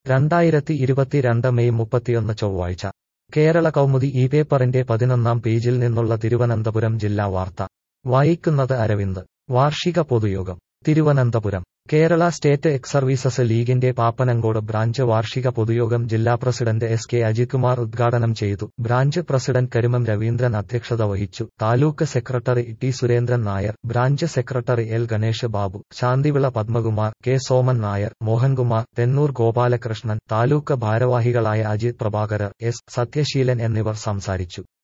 രണ്ടായിരത്തി ഇരുപത്തിരണ്ട് മെയ് മുപ്പത്തിയൊന്ന് ചൊവ്വാഴ്ച കേരള കൗമുദി ഈ പേപ്പറിന്റെ പതിനൊന്നാം പേജിൽ നിന്നുള്ള തിരുവനന്തപുരം ജില്ലാ വാർത്ത വായിക്കുന്നത് അരവിന്ദ് വാർഷിക പൊതുയോഗം Thiruvananthapuram Kerala state ex services ലീഗിന്റെ പാപ്പനങ്കോട് ബ്രാഞ്ച് വാർഷിക പൊതുയോഗം ജില്ലാ പ്രസിഡന്റ് എസ് കെ അജിത്കുമാർ ഉദ്ഘാടനം ചെയ്തു ബ്രാഞ്ച് പ്രസിഡന്റ് കരുമം രവീന്ദ്രൻ അധ്യക്ഷത വഹിച്ചു taluk secretary T Surendran Nair branch secretary L Ganesh Babu Shanthivila Padmakumar K Soman Nair Mohankumar Thennoor Gopalakrishnan taluk ഭാരവാഹികളായ അജിത് പ്രഭാകരർ എസ് സത്യശീലൻ എന്നിവർ സംസാരിച്ചു